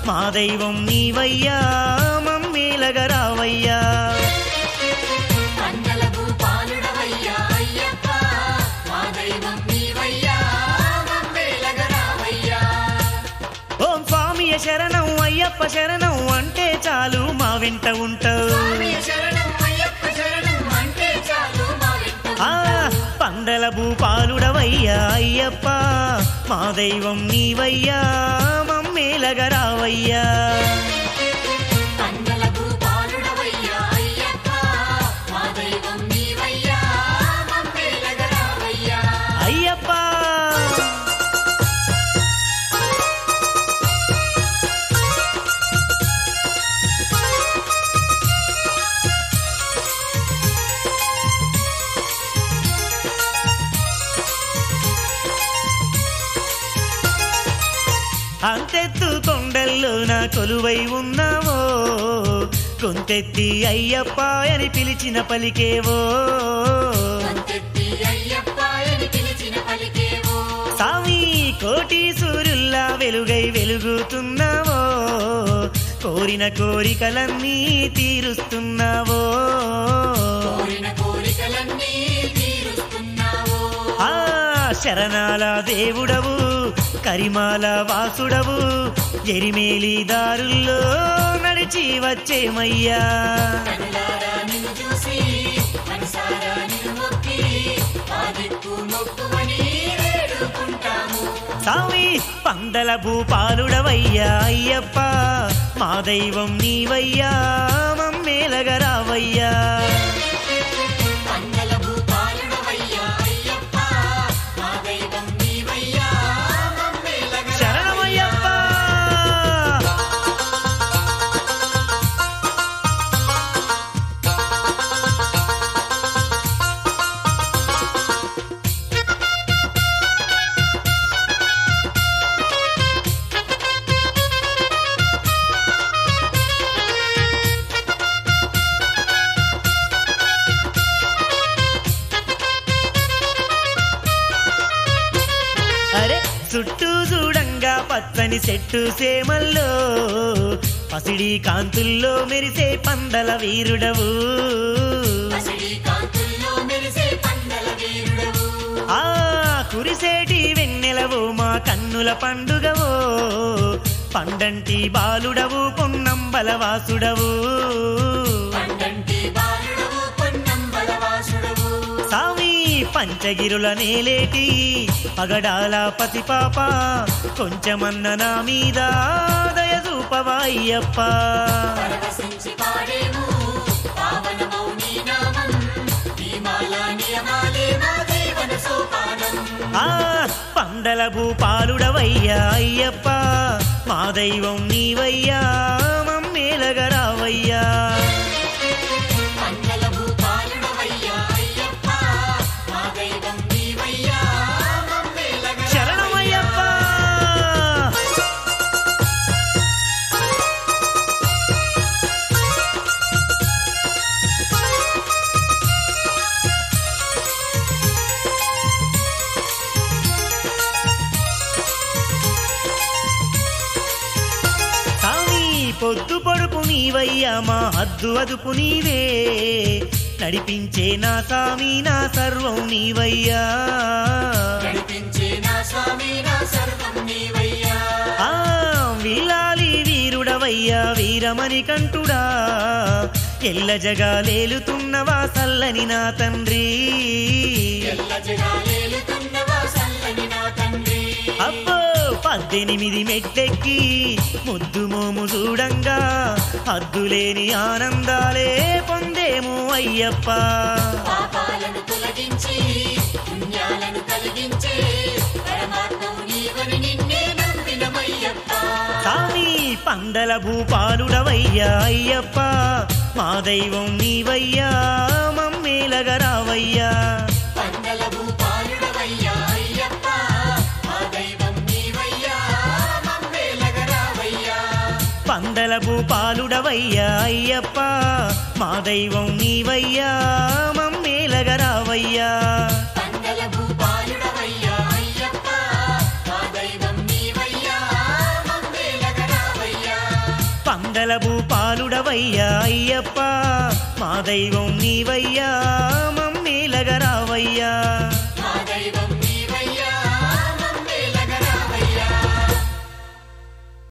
మా దైవం నీవయ్యా మమ్మేలగరావయ్యా మండల భూపాలుడవయ్యా అయ్యప్ప మా దైవం నీవయ్యా మమ్మేలగరావయ్యా ఓం స్వామియ శరణం అయ్యప్ప శరణం అంటే చాలు మా వెంట ఉంటావు స్వామి శరణం అయ్యప్ప శరణం అంటే చాలు మా వెంట ఆ పందల భూపాలుడవయ్యా అయ్యప్ప మా దైవం నీవయ్యా మమ్మేలగరావయ్యా మండల భూపాలుడవయ్యా అయ్యప్ప మా దైవం నీవయ్యా మమ్మేలగరావయ్యా అయ్యప్ప అంతెత్తు కొండల్లో నా కొలువై ఉన్నావో కొంతెత్తి అయ్యప్ప అని పిలిచిన పలికేవో అంతెత్తి అయ్యప్ప అని పిలిచిన పలికేవో సామి కోటి సూర్యుల్లా వెలుగై వెలుగుతున్నావో కోరిన కోరికలన్నీ తీరుస్తున్నావో కోరిన కోరికలన్నీ తీరుస్తున్నావో ఆ శరణాల దేవుడవు కరిమాల వాసుడవు ఎరిమేలి దారుల్లో నడిచి వచ్చేమయ్యా కనులారా నిన్ను చూసి మనసారా నిన్ను మొక్కి ఆ దిక్కు మొక్కుమని వేడుకుంటాము సామి పందల భూపాలుడవయ్యా అయ్యప్ప మా దైవం నీవయ్యా మమ్మేలగరావయ్యా మంగళ భూపాలుడవయ్యా అయ్యప్ప మా దైవం నీవయ్యా మమ్మేలగ శరణమయ్యప్ప అరే చుట్టూ చూడంగా పచ్చని చెట్టు సేమల్లో పసిడి కాంతుల్లో మెరిసే పందల వీరుడవు పసిడి కాంతుల్లో మెరిసే పందల వీరుడవు ఆ కురిసేటి వెన్నెలవు మా కన్నుల పండుగవో పండంటి బాలుడవు పొన్నంబల వాసుడవు పండంటి బాలుడవు పొన్నంబల వాసుడవు సామి పంచగిరుల నేలేటి పగడాల పసిపాప కొంచెమన్న నా మీద దయదూపవాయ్యప్ప పరవశించి పాడేము పావనమౌ నీ నామం నియమాల నియమాలే మా జీవన సోపానం ఆ పందల భూపాలుడవయ్యా అయ్యప్ప మా దైవం నీవయ్యా మమ్మేలగరావయ్యా మంగళ భూపాలుడవయ్యా అయ్యప్ప మా దైవం నీవయ్యా మమ్మేలగ శరణమయ్యప్ప సామి పొద్దు పొడుపు నీవయ్యా మా హద్దు అదుపు నీవే నడిపించే నా సామి నా సర్వం నీవయ్యా నడిపించే నా స్వామి నా సర్వం నీవయ్యా ఆ వీలాలి వీరుడవయ్యా వీరమణి కంటుడా ఎల్ల జగాలేలుతున్నవా సల్లని నా తండ్రి ఎల్ల జగాలేలుతున్నవా సల్లని నా తండ్రి అబ్బో పద్దెనిమిది మెట్టెక్కి ముద్దు మోము చూడంగా హద్దులేని ఆనందాలే పొందేము అయ్యప్ప పాపాలను తొలగించి పుణ్యాలను కలిగించే పరమాత్మవు నీవని నిన్నే నమ్మినమయ్యప్ప సామి పందల భూపాలుడవయ్యా అయ్యప్ప మా దైవం నీవయ్యా మమ్మేలగరావయ్యా పందల భూపాలుడవయ్యా అయ్యప్ప మా దైవం నీవయ్యా మమ్మేలగరావయ్యా పందల భూపాలుడవయ్యా అయ్యప్ప మా దైవం నీవయ్యా మమ్మేలగరావయ్యా పందల భూపాలుడవయ్యా అయ్యప్ప మా దైవం నీవయ్యా మమ్మేలగరావయ్యా సకల భూపాలుడవయ్యా అయ్యప్ప మా దైవం నీవయ్యా మమ్మీలగరావయ్యా